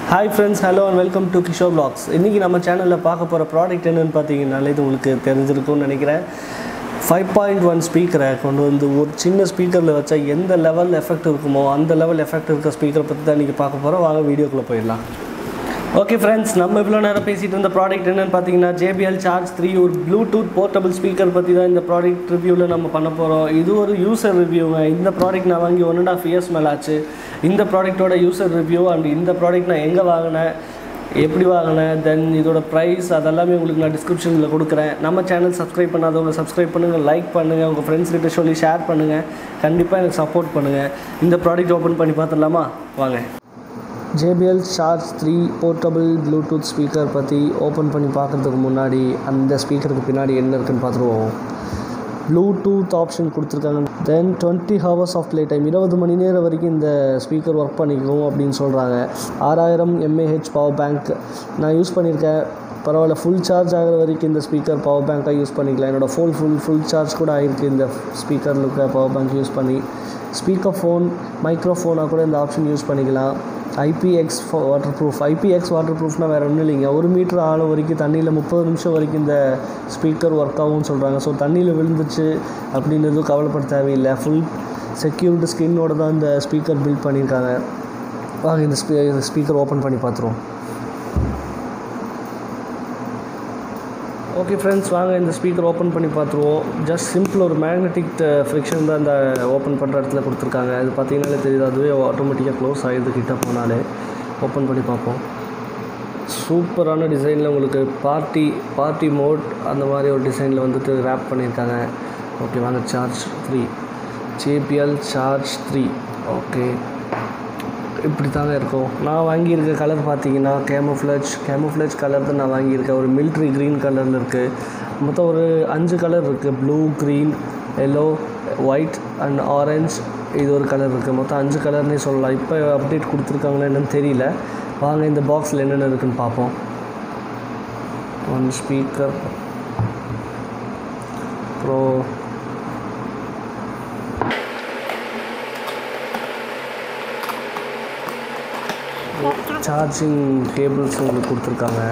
hi friends hello and welcome to Kishore blogs இன்றைக்கி நம்ம சேனலில் பார்க்க போகிற ப்ராடக்ட் என்னென்னு பார்த்தீங்கன்னாலே இது உங்களுக்கு தெரிஞ்சிருக்கும்னு நினைக்கிறேன் ஃபைவ் பாயிண்ட் ஒன் ஸ்பீக்கரை கொண்டு வந்து ஒரு சின்ன ஸ்பீக்கரில் வச்சா எந்த லெவல் எஃபெக்ட் இருக்குமோ அந்த லெவல் எஃபெக்ட் இருக்க ஸ்பீக்கரை பற்றி தான் இன்றைக்கி பார்க்க போகிறோம் வாங்க வீடியோக்குள்ளே போயிடலாம் ஓகே ஃப்ரெண்ட்ஸ் நம்ம இவ்வளோ நேரம் பேசிகிட்டு இருந்த ப்ராடக்ட் என்னென்னு பார்த்தீங்கன்னா JBL சார்ஜ் த்ரீ ஒரு ப்ளூடூத் போர்ட்டபிள் ஸ்பீக்கர் பற்றி தான் இந்த ப்ராடக்ட் ரிவ்யூவில் நம்ம பண்ண போகிறோம் இது ஒரு யூசர் ரிவ்யூங்க இந்த ப்ராடக்ட் நான் வாங்கி ஒன் அண்ட் ஆஃப் இயர்ஸ் மேலே ஆச்சு இந்த ப்ராடக்ட்டோட யூசர் ரிவ்யூ அண்ட் இந்த ப்ராடக்ட் நான் எங்கே வாங்கினேன் எப்படி வாங்கினேன் தென் இதோட ப்ரைஸ் அதெல்லாமே உங்களுக்கு நான் டிஸ்கிரிப்ஷனில் கொடுக்குறேன் நம்ம சேனல் சப்ஸ்கிரைப் பண்ணாதவங்க சப்ஸ்கிரைப் பண்ணுங்கள் லைக் பண்ணுங்கள் உங்கள் ஃப்ரெண்ட்ஸ் கிட்ட சொல்லி ஷேர் பண்ணுங்கள் கண்டிப்பாக எனக்கு சப்போர்ட் பண்ணுங்கள் இந்த ப்ராடக்ட் ஓப்பன் பண்ணி பார்த்துடலாமா வாங்க JBL charge three portable Bluetooth speaker பற்றி ஓப்பன் பண்ணி பார்க்குறதுக்கு முன்னாடி அந்த ஸ்பீக்கருக்கு பின்னாடி என்ன இருக்குன்னு பார்த்துருவோம் ப்ளூடூத் ஆப்ஷன் கொடுத்துருக்காங்க then twenty hours of play time இருபது மணி நேரம் வரைக்கும் இந்த ஸ்பீக்கர் ஒர்க் பண்ணிக்கும் அப்படின்னு சொல்கிறாங்க ஆறாயிரம் எம்ஏஹெச் பவர் பேங்க் நான் யூஸ் பண்ணியிருக்கேன் பரவாயில்ல ஃபுல் சார்ஜ் ஆகிற வரைக்கும் இந்த ஸ்பீக்கர் பவர் பேங்க்காக யூஸ் பண்ணிக்கலாம் என்னோடய ஃபோன் ஃபுல் ஃபுல் சார்ஜ் கூட ஆகிருக்கு இந்த ஸ்பீக்கரில் இருக்க பவர் பேங்க் யூஸ் பண்ணி ஸ்பீக்கர் ஃபோன் மைக்ரோஃபோனாக கூட இந்த ஆப்ஷன் யூஸ் பண்ணிக்கலாம் IPX waterproof IPX water ப்ரூஃப்னால் வேறு ஒன்றும் இல்லைங்க ஒரு மீட்டர் ஆழம் வரைக்கும் தண்ணியில் முப்பது நிமிஷம் வரைக்கும் இந்த ஸ்பீக்கர் ஒர்க் ஆகும்னு சொல்கிறாங்க ஸோ தண்ணியில் விழுந்துச்சு அப்படின்னு எதுவும் கவலைப்பட தேவையில்லை ஃபுல் செக்யூரிட்டி ஸ்கின்னோட தான் இந்த ஸ்பீக்கர் பில்ட் பண்ணியிருக்காங்க வாங்க இந்த ஸ்பீ இந்த ஸ்பீக்கர் ஓப்பன் பண்ணி பார்த்துருவோம் ஓகே ஃப்ரெண்ட்ஸ் வாங்க இந்த ஸ்பீக்கர் ஓப்பன் பண்ணி பார்த்துருவோம் ஜஸ்ட் சிம்பிள் ஒரு மேக்னெட்டிக் ஃப்ரிக்ஷன் தான் இந்த ஓப்பன் பண்ணுற இடத்துல கொடுத்துருக்காங்க அது பார்த்தீங்கன்னாலே தெரியுது அதுவே ஆட்டோமேட்டிக்காக க்ளோஸ் ஆகிடுது கிட்ட போனாலே ஓப்பன் பண்ணி பார்ப்போம் சூப்பரான டிசைனில் உங்களுக்கு பார்ட்டி பார்ட்டி மோட் அந்த மாதிரி ஒரு டிசைனில் வந்துட்டு ரேப் பண்ணியிருக்காங்க ஓகே வாங்க charge three JBL charge three okay இப்படி தாங்க இருக்கும் நான் வாங்கியிருக்க கலர் பார்த்தீங்கன்னா கேமோஃப்ளேஜ் கேமோஃப்ளேஜ் கலர் தான் நான் வாங்கியிருக்கேன் ஒரு மில்ட்ரி க்ரீன் கலரில் இருக்குது மொத்தம் ஒரு அஞ்சு கலர் இருக்குது blue green yellow white and orange இது ஒரு கலர் இருக்குது மொத்தம் அஞ்சு கலர்னே சொல்லலாம் இப்போ அப்டேட் கொடுத்துருக்காங்களா என்னன்னு தெரியல வாங்க இந்த பாக்ஸில் என்னென்ன இருக்குன்னு பார்ப்போம் ஒன் ஸ்பீக்கர் அப்புறம் சார்ஜிங் கேபிள்ஸ் உங்களுக்கு கொடுத்துருக்காங்க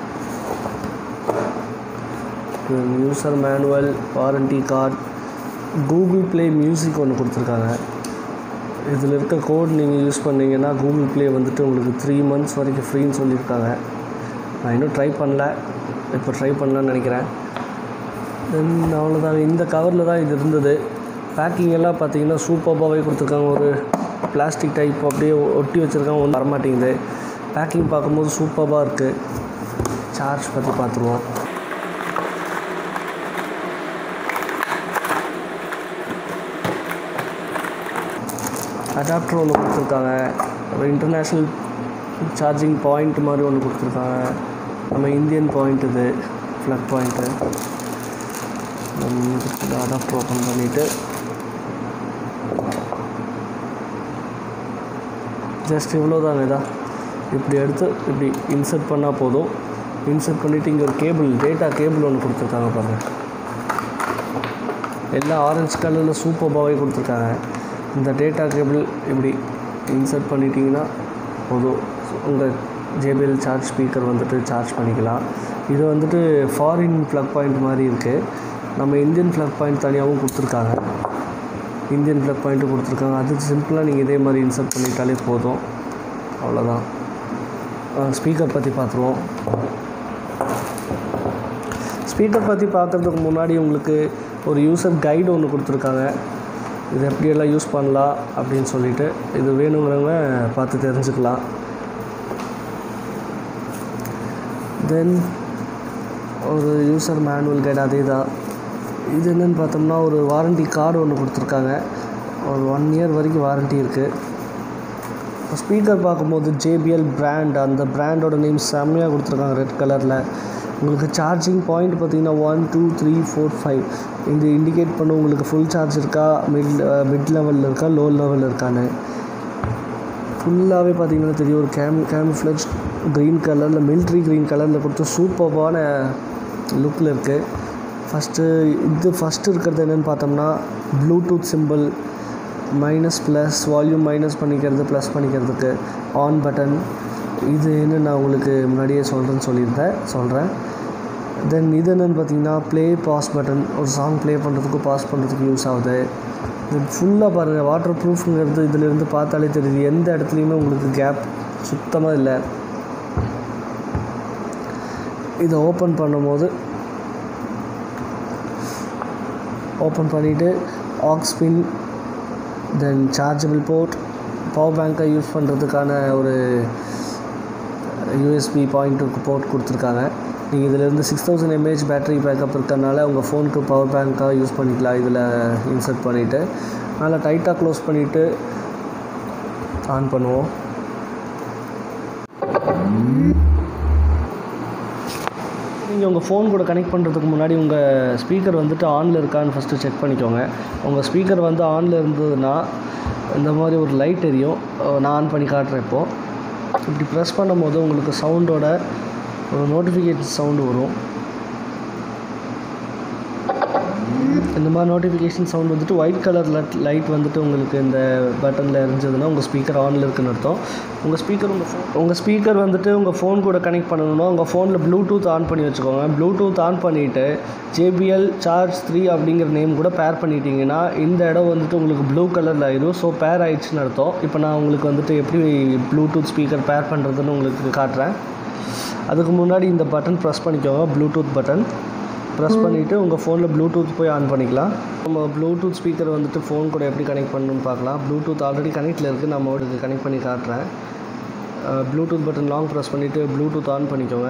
user manual warranty card Google Play Music ஒன்று கொடுத்துருக்காங்க இதில் இருக்க கோட் நீங்கள் யூஸ் பண்ணீங்கன்னா கூகுள் ப்ளே வந்துட்டு உங்களுக்கு த்ரீ மந்த்ஸ் வரைக்கும் ஃப்ரீன்னு சொல்லியிருக்காங்க நான் இன்னும் ட்ரை பண்ணல இப்போ ட்ரை பண்ணலான்னு நினைக்கிறேன் தென் அவ்வளோதாங்க இந்த கவரில் தான் இது இருந்தது பேக்கிங் எல்லாம் பார்த்தீங்கன்னா சூப்பராகவே கொடுத்துருக்காங்க ஒரு பிளாஸ்டிக் டைப் அப்படியே ஒட்டி வச்சுருக்காங்க ஒன்றும் வரமாட்டேங்குது பேக்கிங் பார்க்கும்போது சூப்பராக இருக்குது சார்ஜ் பற்றி பார்த்துருவோம் அடாப்டர் ஒன்று கொடுத்துருக்காங்க அப்புறம் இன்டர்நேஷ்னல் சார்ஜிங் பாயிண்ட் மாதிரி ஒன்று கொடுத்துருக்காங்க நம்ம இந்தியன் பாயிண்ட் இது ஃப்ளக் பாயிண்ட்டு அடாப்டர் ஓப்பன் பண்ணிவிட்டு ஜஸ்ட் இவ்வளோ தாங்க இதான் இப்படி எடுத்து இப்படி இன்சர்ட் பண்ணால் போதும் இன்சர்ட் பண்ணிவிட்டு இங்கே ஒரு கேபிள் டேட்டா கேபிள் ஒன்று கொடுத்துருக்காங்க பாருங்கள் எல்லாம் ஆரஞ்சு கலரில் சூப்பர்பாகவே கொடுத்துருக்காங்க இந்த டேட்டா கேபிள் இப்படி இன்சர்ட் பண்ணிட்டீங்கன்னா போதும் உங்கள் ஜேபிஎல் சார்ஜ் ஸ்பீக்கர் வந்துட்டு சார்ஜ் பண்ணிக்கலாம் இது வந்துட்டு ஃபாரின் ப்ளக் பாயிண்ட் மாதிரி இருக்குது நம்ம இந்தியன் ப்ளக் பாயிண்ட் தனியாகவும் கொடுத்துருக்காங்க இந்தியன் ப்ளக் பாயிண்ட்டு கொடுத்துருக்காங்க அது சிம்பிளாக நீங்கள் இதே மாதிரி இன்சர்ட் பண்ணிட்டாலே போதும் அவ்வளோதான் ஸ்பீக்கர் பற்றி பார்த்துருவோம் ஸ்பீக்கர் பற்றி பார்க்குறதுக்கு முன்னாடி உங்களுக்கு ஒரு யூசர் கைடு ஒன்று கொடுத்துருக்காங்க இது எப்படியெல்லாம் யூஸ் பண்ணலாம் அப்படின்னு சொல்லிட்டு இது வேணுங்கிறவங்க பார்த்து தெரிஞ்சுக்கலாம் தென் ஒரு யூசர் மேனுவல் கைடு அதே தான் இது என்னென்னு பார்த்தோம்னா ஒரு வாரண்டி கார்டு ஒன்று கொடுத்துருக்காங்க ஒரு ஒன் இயர் வரைக்கும் வாரண்டி இருக்குது ஸ்பீக்கர் பார்க்கும்போது ஜேபிஎல் பிராண்ட் அந்த பிராண்டோட நேம் செம்மையாக கொடுத்துருக்காங்க ரெட் கலரில் உங்களுக்கு சார்ஜிங் பாயிண்ட் பார்த்தீங்கன்னா one two three four five இது இண்டிகேட் பண்ண உங்களுக்கு ஃபுல் சார்ஜ் இருக்கா மிட் மிட் லெவலில் இருக்கா லோ லெவலில் இருக்கான்னு ஃபுல்லாகவே பார்த்தீங்கன்னா தெரியும் ஒரு கேம் கேம்ஃப்ளெக்ஸ் க்ரீன் கலரில் மில்ட்ரி க்ரீன் கலரில் கொடுத்து சூப்பர்பான லுக்கில் இருக்குது ஃபஸ்ட்டு இது ஃபஸ்ட்டு இருக்கிறது என்னென்னு பார்த்தோம்னா Bluetooth simple minus plus volume minus பண்ணிக்கிறது ப்ளஸ் பண்ணிக்கிறதுக்கு ஆன் பட்டன் இது என்ன நான் உங்களுக்கு முன்னாடியே சொல்கிறேன்னு சொல்லியிருந்தேன் சொல்கிறேன் தென் இது என்னென்னு பார்த்தீங்கன்னா ப்ளே பாஸ் பட்டன் ஒரு சாங் ப்ளே பண்ணுறதுக்கும் பாஸ் பண்ணுறதுக்கு யூஸ் ஆகுது தென் ஃபுல்லாக பாருங்கள் வாட்டர் ப்ரூஃப்ங்கிறது இதிலேருந்து பார்த்தாலே தெரியுது எந்த இடத்துலையுமே உங்களுக்கு கேப் சுத்தமாக இல்லை இதை ஓப்பன் பண்ணும்போது ஓப்பன் பண்ணிவிட்டு aux pin then chargeable port power பேங்க்கை யூஸ் பண்ணுறதுக்கான ஒரு யூஎஸ்பி பாயிண்ட்டுக்கு போர்ட் கொடுத்துருக்காங்க நீங்கள் இதிலேருந்து six thousand mAh battery backup இருக்கிறனால உங்கள் ஃபோனுக்கு பவர் பேங்க்காக யூஸ் பண்ணிக்கலாம் இதில் இன்சர்ட் பண்ணிவிட்டு நல்லா டைட்டாக க்ளோஸ் பண்ணிவிட்டு ஆன் பண்ணுவோம் நீங்கள் உங்கள் ஃபோன் கூட கனெக்ட் பண்ணுறதுக்கு முன்னாடி உங்கள் ஸ்பீக்கர் வந்துட்டு ஆனில் இருக்கான்னு ஃபஸ்ட்டு செக் பண்ணிக்கோங்க உங்கள் ஸ்பீக்கர் வந்து ஆனில் இருந்ததுன்னா இந்த மாதிரி ஒரு லைட் எரியும் அஹ் நான் ஆன் பண்ணி காட்டுறேன் இப்போது இப்படி ப்ரெஸ் பண்ணும்போது உங்களுக்கு சவுண்டோட ஒரு நோட்டிஃபிகேஷன் சவுண்டு வரும் இந்த மாதிரி நோட்டிஃபிகேஷன் சவுண்ட் வந்துட்டு ஒயிட் கலர் லைட் லைட் வந்துட்டு உங்களுக்கு இந்த பட்டனில் இருந்ததுன்னா உங்கள் ஸ்பீக்கர் ஆனில் இருக்குன்னு அர்த்தம் உங்கள் ஸ்பீக்கர் உங்கள் ஃபோன் உங்கள் ஸ்பீக்கர் வந்துட்டு உங்கள் ஃபோன் கூட கனெக்ட் பண்ணணும்னா உங்கள் ஃபோனில் ப்ளூடூத் ஆன் பண்ணி வச்சுக்கோங்க ப்ளூடூத் ஆன் பண்ணிவிட்டு ஜேபிஎல் சார்ஜ் த்ரீ அப்படிங்கிற நேம் கூட பேர் பண்ணிட்டீங்கன்னா இந்த இடம் வந்துட்டு உங்களுக்கு ப்ளூ கலரில் ஆயிடும் ஸோ பேர் ஆயிடுச்சுன்னு அர்த்தம் இப்போ நான் உங்களுக்கு வந்துட்டு எப்படி ப்ளூடூத் ஸ்பீக்கர் பேர் பண்ணுறதுன்னு உங்களுக்கு காட்டுறேன் அதுக்கு முன்னாடி இந்த பட்டன் ப்ரெஸ் பண்ணிக்கோங்க ப்ளூடூத் பட்டன் ப்ரெஸ் பண்ணிவிட்டு உங்கள் ஃபோனில் ப்ளூடூத் போய் ஆன் பண்ணிக்கலாம் நம்ம ப்ளூடூத் ஸ்பீக்கர் வந்துட்டு ஃபோன் கூட எப்படி கனெக்ட் பண்ணணும்னு பார்க்கலாம் ப்ளூடூத் ஆல்ரெடி கனெக்டில் இருக்குது நம்ம உங்களுக்கு கனெக்ட் பண்ணி காட்டுறேன் ப்ளூடூத் பட்டன் லாங் ப்ரெஸ் பண்ணிவிட்டு ப்ளூடூத் ஆன் பண்ணிக்கோங்க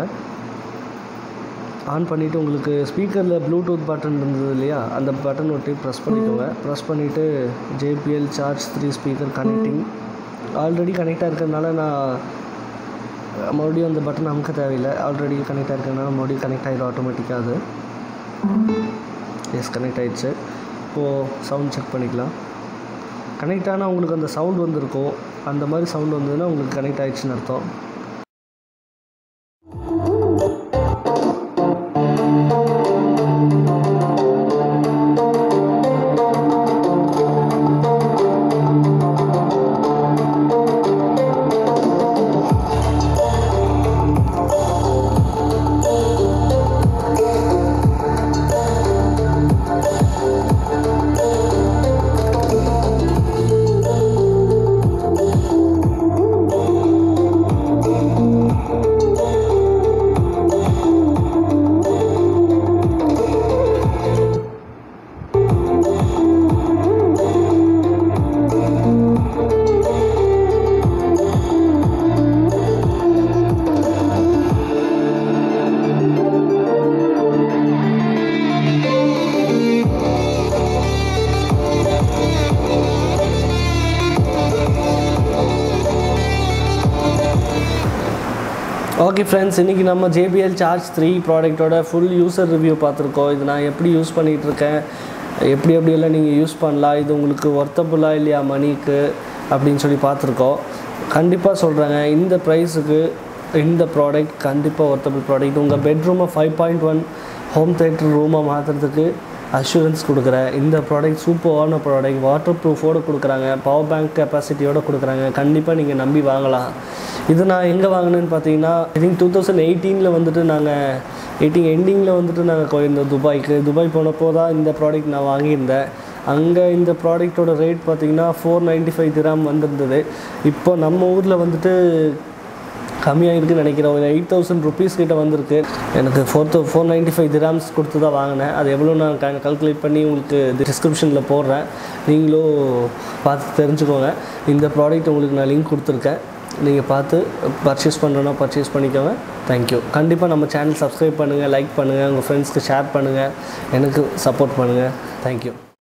ஆன் பண்ணிவிட்டு உங்களுக்கு ஸ்பீக்கரில் ப்ளூடூத் பட்டன் இருந்தது இல்லையா அந்த பட்டன் ஒட்டி ப்ரெஸ் பண்ணிக்கோங்க ப்ரெஸ் பண்ணிவிட்டு JBL charge three speaker connecting already கனெக்டாக இருக்கிறதுனால நான் மறுபடியும் அந்த பட்டன் அமுக்க தேவையில்லை ஆல்ரெடி கனெக்டாக இருக்கிறதுனால மறுபடியும் கனெக்ட் ஆகிடும் ஆட்டோமேட்டிக்காக அது எஸ் கனெக்ட் ஆகிடுச்சு இப்போது சவுண்ட் செக் பண்ணிக்கலாம் கனெக்ட் ஆனால் உங்களுக்கு அந்த சவுண்ட் வந்திருக்கும் அந்த மாதிரி சவுண்ட் வந்ததுன்னா உங்களுக்கு கனெக்ட் ஆகிடுச்சுன்னு அர்த்தம் ஓகே ஃப்ரெண்ட்ஸ் இன்றைக்கி நம்ம ஜேபிஎல் சார்ஜ் த்ரீ ப்ராடக்ட்டோட ஃபுல் யூசர் ரிவ்யூ பார்த்துருக்கோம் இது நான் எப்படி யூஸ் பண்ணிகிட்டு இருக்கேன் எப்படி எப்படியெல்லாம் நீங்கள் யூஸ் பண்ணலாம் இது உங்களுக்கு ஒர்த்தபுளாக இல்லையா மணிக்கு அப்படின்னு சொல்லி பார்த்துருக்கோம் கண்டிப்பாக சொல்கிறேங்க இந்த ப்ரைஸுக்கு இந்த ப்ராடக்ட் கண்டிப்பாக ஒர்த்தபிள் ப்ராடக்ட் உங்கள் பெட்ரூமை five point one home theatre ரூமாக மாற்றுறதுக்கு அஷூரன்ஸ் கொடுக்குறேன் இந்த ப்ராடக்ட் சூப்பரான ப்ராடக்ட் வாட்டர் ப்ரூஃபோடு கொடுக்குறாங்க பவர் பேங்க் கெப்பாசிட்டியோடு கொடுக்குறாங்க கண்டிப்பாக நீங்கள் நம்பி வாங்கலாம் இது நான் எங்கே வாங்கினேன்னு பார்த்தீங்கன்னா ஐ திங்க் டூ தௌசண்ட் எயிட்டீனில் வந்துட்டு நாங்கள் எயிட்டீன் எண்டிங்கில் வந்துட்டு நாங்கள் போயிருந்தோம் துபாய்க்கு துபாய் போனப்போ தான் இந்த ப்ராடக்ட் நான் வாங்கியிருந்தேன் அங்கே இந்த ப்ராடக்ட்டோட ரேட் பார்த்தீங்கன்னா ஃபோர் நைன்ட்டி ஃபைவ் திராம் வந்திருந்தது இப்போ நம்ம ஊரில் வந்துட்டு கம்மியாக இருக்குன்னு நினைக்கிறேன் ஒரு எயிட் தௌசண்ட் ருபீஸ் கிட்ட வந்திருக்கு எனக்கு four thou four ninety five dirhams கொடுத்து தான் வாங்கினேன் அது எவ்வளோ நான் க கல்குலேட் பண்ணி உங்களுக்கு டிஸ்கிரிப்ஷனில் போடுறேன் நீங்களும் பார்த்து தெரிஞ்சுக்கோங்க இந்த ப்ராடக்ட் உங்களுக்கு நான் லிங்க் கொடுத்துருக்கேன் நீங்கள் பார்த்து பர்ச்சேஸ் பண்ணுறோன்னா பர்ச்சேஸ் பண்ணிக்கோங்க தேங்க்யூ கண்டிப்பாக நம்ம சேனல் சப்ஸ்கிரைப் பண்ணுங்கள் லைக் பண்ணுங்கள் உங்கள் ஃப்ரெண்ட்ஸ்க்கு ஷேர் பண்ணுங்கள் எனக்கு சப்போர்ட் பண்ணுங்கள் தேங்க்யூ